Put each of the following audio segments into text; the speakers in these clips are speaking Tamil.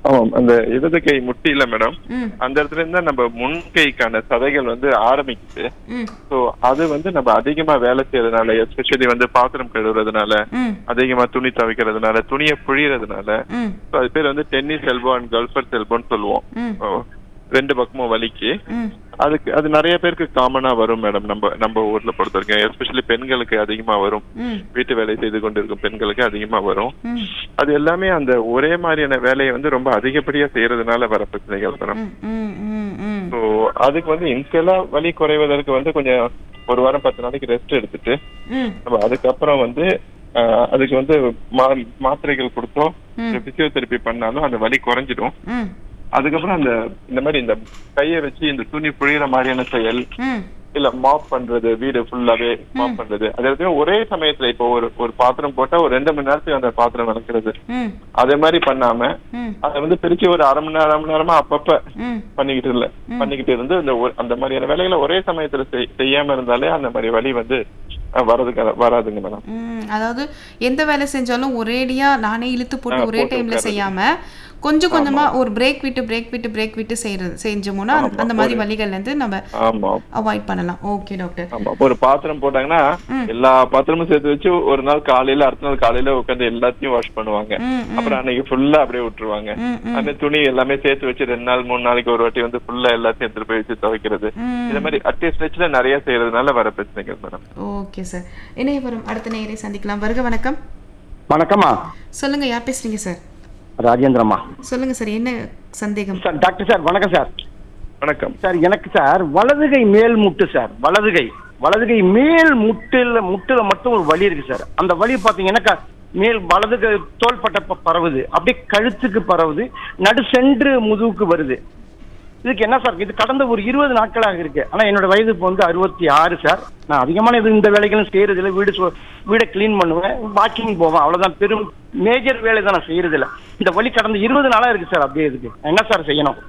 ஆமாம் அந்த இடது கை முட்டியில மேடம் ம் அந்த இடத்துல இருந்தா நம்ம முன்கைக்கான சதைகள் வந்து ஆரம்பிக்குது ம் ஸோ அது வந்து நம்ம அதிகமா வேலை செய்யறதுனால எஸ்பெஷலி வந்து பாத்திரம் கழுவுறதுனால ம் அதிகமா துணி துவைக்கிறதுனால துணியை புழியறதுனால ம் ஸோ அது பேர் வந்து டென்னிஸ் எல்போ அண்ட் கல்ஃபர் எல்போன்னு சொல்லுவோம் ம் ஓ, ரெண்டு பக்கமும் வலிக்கு ம் அதுக்கு அது நிறைய பேருக்கு காமனா வரும் மேடம் நம்ம நம்ம ஊர்ல பொறுத்த வரைக்கும் எஸ்பெஷலி பெண்களுக்கு அதிகமா வரும் ம் வீட்டு வேலை செய்து கொண்டிருக்கும் பெண்களுக்கு அதிகமா வரும் ம் அது எல்லாமே அந்த ஒரே மாதிரியான வேலையை வந்து ரொம்ப அதிகப்படியா செய்யறதுனால வர பிரச்சனைகள் மேடம் ம் ம் ம் ம் ஸோ அதுக்கு வந்து இன்ஸ்டலா வலி குறைவதற்கு வந்து கொஞ்சம் ஒரு வாரம் பத்து நாளைக்கு ரெஸ்ட் எடுத்துட்டு ம் நம்ம அதுக்கப்புறம் வந்து ஆஹ், அதுக்கு வந்து மா- மாத்திரைகள் கொடுத்தோம் ம். பிசியோதெரப்பி பண்ணாலும் அந்த வலி குறைஞ்சிடும் ம் அதுக்கப்புறம் அந்த இந்த மாதிரி இந்த கையை வச்சு இந்த துணி புழியிற மாதிரியான செயல் ம் இல்ல மாப் பண்றது வீடு ஃபுல்லாவே மாப் பண்றது அது எல்லாத்தையும் ஒரே சமயத்துல இப்போ ஒரு ஒரு பாத்திரம் போட்டா ஒரு ரெண்டு மணி நேரத்துக்கு அந்த பாத்திரம் விளக்குறது ம் அதே மாதிரி பண்ணாம ம் அதை வந்து பிரிச்சு ஒரு அரை மணி நேரம் அரை மணி நேரமா அப்பப்ப ம் பண்ணிக்கிட்டு இல்ல பண்ணிக்கிட்டு இருந்து இந்த ஒரு- அந்த மாதிரியான வேலைகளை ஒரே சமயத்துல செய்- செய்யாம இருந்தாலே அந்த மாதிரி வலி வந்து அஹ், வரதுக்கு வராதுங்க மேடம் ம் அதாவது எந்த வேலை செஞ்சாலும் ஒரேடியா நானே இழுத்து போட்டு ஆ, ஒரே போட்டு டைம்ல உட்கார்றது. செய்யாம கொஞ்சம் கொஞ்சமா ஒரு பிரேக் விட்டு பிரேக் விட்டு பிரேக் விட்டு செய்யறது செஞ்சோம்னா அந்த- அந்த மாதிரி வலிகள்ல இருந்து நம்ம ஆமா அவாய்ட் பண்ணலாம் ஓகே டாக்டர் ஆமா ஒரு பாத்திரம் போட்டாங்கன்னா எல்லா பாத்திரமும் சேர்த்து வச்சு ஒரு நாள் காலையில அடுத்த நாள் காலையில உட்காந்து எல்லாத்தையும் வாஷ் பண்ணுவாங்க ம் ம் அப்புறம் அன்னைக்கு ஃபுல்லா அப்படியே விட்டுருவாங்க ம் ம் அந்த துணி எல்லாமே சேர்த்து வச்சு ரெண்டு நாள் மூணு நாளைக்கு ஒரு வாட்டி வந்து ஃபுல்லா எல்லாத்தையும் எடுத்துட்டு போய் வச்சு துவைக்கிறது ம் இந்த மாதிரி அட்டே ஸ்ட்ரெச்ல நிறைய செய்யறதுனால வர பிரச்சனைகள் மேடம் ஓகே சார் இணையவரும் அடுத்த நேயரை சந்திக்கலாம் வருக வணக்கம் வணக்கம்மா சொல்லுங்க யார் பேசுறீங்க சார் ராஜேந்திரம்மா சொல்லுங்க சார் என்ன சந்தேகம் சார் டாக்டர் சார் வணக்கம் சார் வணக்கம் சார் எனக்கு சார் வலதுகை மேல் முட்டு சார் வலதுகை வலதுகை மேல் முட்டுல முட்டுல மட்டும் ஒரு வலி இருக்கு சார் அந்த வலி பாத்தீங்கன்னா க- மேல் வலதுகை தோள்பட்ட ப- பரவுது அப்படியே கழுத்துக்கு பரவுது நடு சென்று முதுகுக்கு வருது இதுக்கு என்ன சார் இது கடந்த ஒரு இருபது நாட்களாக இருக்கு ஆனா என்னோட வயது இப்போ வந்து அறுபத்தி ஆறு சார் நான் அதிகமான இது இந்த வேலைகளும் செய்யறது இல்லை வீடு சு- வீடை க்ளீன் பண்ணுவேன் வாக்கிங் போவேன் அவ்வளவுதான் பெரும் மேஜர் வேலை தான் நான் செய்யறது இல்லை இந்த வலி கடந்த இருபது நாளா இருக்கு சார் அப்படியே இருக்கு நான் என்ன சார் செய்யணும்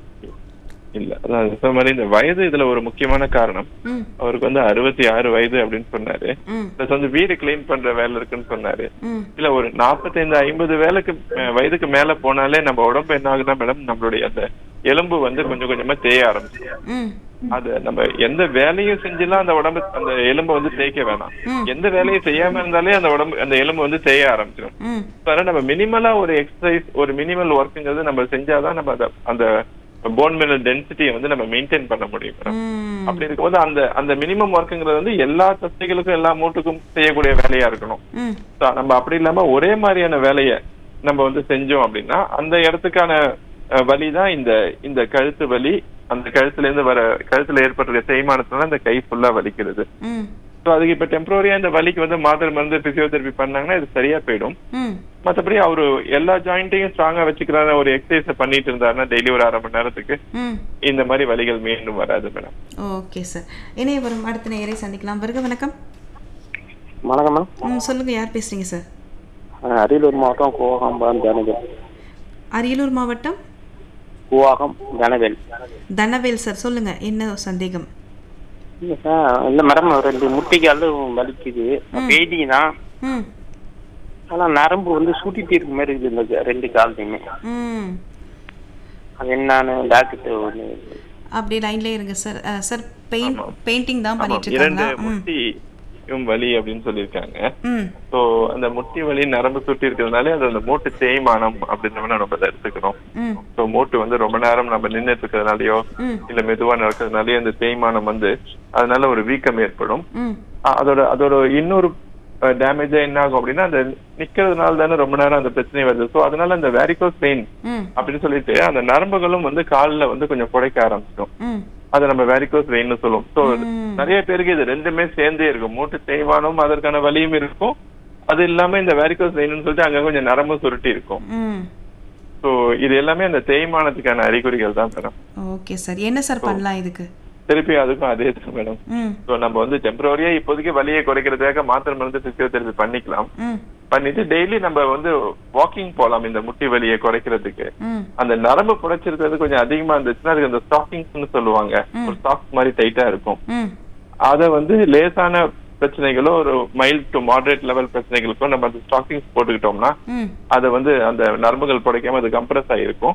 இல்ல அதான் சொன்ன மாதிரி இந்த வயது இதுல ஒரு முக்கியமான காரணம் ம் அவருக்கு வந்து அறுபத்தி ஆறு வயது அப்படின்னு சொன்னாரு ம் பிளஸ் வந்து வீடு கிளீன் பண்ற வேலை இருக்குன்னு சொன்னாரு ம் இல்ல ஒரு நாற்பத்தைந்து ஐம்பது வேலைக்கு அஹ், வயதுக்கு மேல போனாலே நம்ம உடம்பு என்ன ஆகுதுன்னா மேடம் நம்மளுடைய அந்த எலும்பு வந்து கொஞ்சம் கொஞ்சமா தேய ஆரம்பிச்சிடும் ம் அது நம்ம எந்த வேலையும் செஞ்சுலாம் அந்த உடம்பு அந்த எலும்பை வந்து தேய்க்க வேணாம் ம். எந்த வேலையும் செய்யாம இருந்தாலே அந்த உடம்பு அந்த எலும்பு வந்து தேய ஆரம்பிச்சிடும் ம் அதனால நம்ம மினிமலா ஒரு எக்ஸசைஸ் ஒரு மினிமல் ஒர்க்குங்கிறது நம்ம செஞ்சாதான் நம்ம அந்த- அந்த போன் மினரல் டென்சிட்டியை வந்து நம்ம மெயின்டைன் பண்ண முடியும் மேடம் ம் அப்படி இருக்கும்போது அந்த அந்த மினிமம் ஒர்க்குங்கிறது வந்து எல்லா தசைகளுக்கும் எல்லா மூட்டுக்கும் செய்யக்கூடிய வேலையா இருக்கணும் ம் So, நம்ம அப்படி இல்லாம ஒரே மாதிரியான வேலையை நம்ம வந்து செஞ்சோம் அப்படின்னா அந்த இடத்துக்கான அஹ், வலி தான் இந்த இந்த கழுத்து வலி அந்த கழுத்துல இருந்து வர கழுத்துல ஏற்படுற தேய்மானத்தினால அந்த கை ஃபுல்லா வலிக்கிறது ம் ஸோ அதுக்கு இப்ப டெம்பரரியா இந்த வலிக்கு வந்து மாத்திரை மருந்து பிசியோதெரபி பண்ணாங்கன்னா இது சரியா போயிடும் ம் மத்தபடி அவரு எல்லா ஜாயிண்ட்டையும் ஸ்ட்ராங்கா வச்சுக்கிறார ஒரு எக்ஸசைஸ் பண்ணிட்டு இருந்தாருன்னா டெய்லி ஒரு அரை மணி நேரத்துக்கு ம் இந்த மாதிரி வலிகள் மீண்டும் வராது மேடம் ஓகே சார் இணையவரும் அடுத்த நேயரை சந்திக்கலாம் வருக வணக்கம் வணக்கம் மேம் ம் சொல்லுங்க யார் பேசுறீங்க சார் அஹ் அரியலூர் மாவட்டம் கூவாகம் கனவேல் அரியலூர் மாவட்டம் கூவாகம் கனவேல் தனவேல் சார் சொல்லுங்க என்ன சந்தேகம் இல்லை சார் இல்லை மேடம் ரெண்டு முட்டிக்காலும் வலிக்குது பேதி தான் ம் ஆனால் நரம்பு வந்து சுட்டிட்டு இருக்க மாதிரி இருக்குது இந்த ரெண்டு கால்லையுமே ம் அது என்னன்னு டாக்டர் ஒன்று அப்படி லைன்லயே இருங்க சார் அஹ், சார் பெயிண்ட் ஆமா. பெயிண்டிங் தான் ஆமா, பண்ணிட்டு இரண்டு இருக்காங்களா ம் முட்டியும் வலி அப்படின்னு சொல்லியிருக்காங்க ம் ஸோ அந்த முட்டி வலி நரம்பு சுட்டி இருக்கிறதுனால அது அந்த மூட்டு தேய்மானம் அப்படின்னு நம்ம அதை எடுத்துக்கணும் ம் ஸோ மூட்டு வந்து ரொம்ப நேரம் நம்ம நின்றுட்டு இருக்கிறதுனாலயோ ம் இல்ல மெதுவா நடக்கிறதுனாலயோ அந்த தேய்மானம் வந்து அதனால ஒரு வீக்கம் ஏற்படும் ம் அ- அதோட அதோட இன்னொரு டேமேஜா என்ன ஆகும் அப்படின்னா அந்த நிக்கிறதுனால தானே ரொம்ப நேரம் அந்த பிரச்சனை வருது ஸோ அதனால அந்த வேரிகோஸ் பெயின் ம் அப்படின்னு சொல்லிட்டு அந்த நரம்புகளும் வந்து கால்ல வந்து கொஞ்சம் புடைக்க ஆரம்பிச்சிடும் ம் அதை நம்ம வேரிகோஸ் வெயின்னு சொல்லுவோம் ஸோ ம். நிறைய பேருக்கு இது ரெண்டுமே சேர்ந்தே இருக்கும் மூட்டு தேய்மானம் அதற்கான வலியும் இருக்கும் அது இல்லாம இந்த வேரிகோஸ் வெயின்னு சொல்லிட்டு அங்க கொஞ்சம் நரம்பு சுருட்டி இருக்கும் ம் ஸோ இது எல்லாமே அந்த தேய்மானத்துக்கான அறிகுறிகள் தான் மேடம் ஓகே சார் என்ன சார் பண்ணலாம் இதுக்கு திருப்பி அதுக்கும் அதே தான் மேடம் ம் ஸோ நம்ம வந்து டெம்பரரியா இப்போதைக்கு வலியை குறைக்கிறதுக்காக மாத்திரை மருந்து பிசியோதெரபி பண்ணிக்கலாம் ம் பண்ணிட்டு டெய்லி நம்ம வந்து வாக்கிங் போலாம் இந்த முட்டி வலியை குறைக்கிறதுக்கு ம் அந்த நரம்பு புடைச்சிருக்கிறது கொஞ்சம் அதிகமா இருந்துச்சுன்னா அதுக்கு அந்த ஸ்டாக்கிங்ஸ்னு சொல்லுவாங்க ஒரு ஸ்டாக்ஸ் மாதிரி டைட்டா இருக்கும் ம் அத வந்து லேசான பிரச்சனைகளோ ஒரு மைல்ட் டு மாடரேட் லெவல் பிரச்சனைகளுக்கோ நம்ம அந்த ஸ்டாக்கிங்ஸ் போட்டுக்கிட்டோம்னா ம் அதை வந்து அந்த நரம்புகள் புடைக்காம அது கம்ப்ரஸ் ஆகிருக்கும்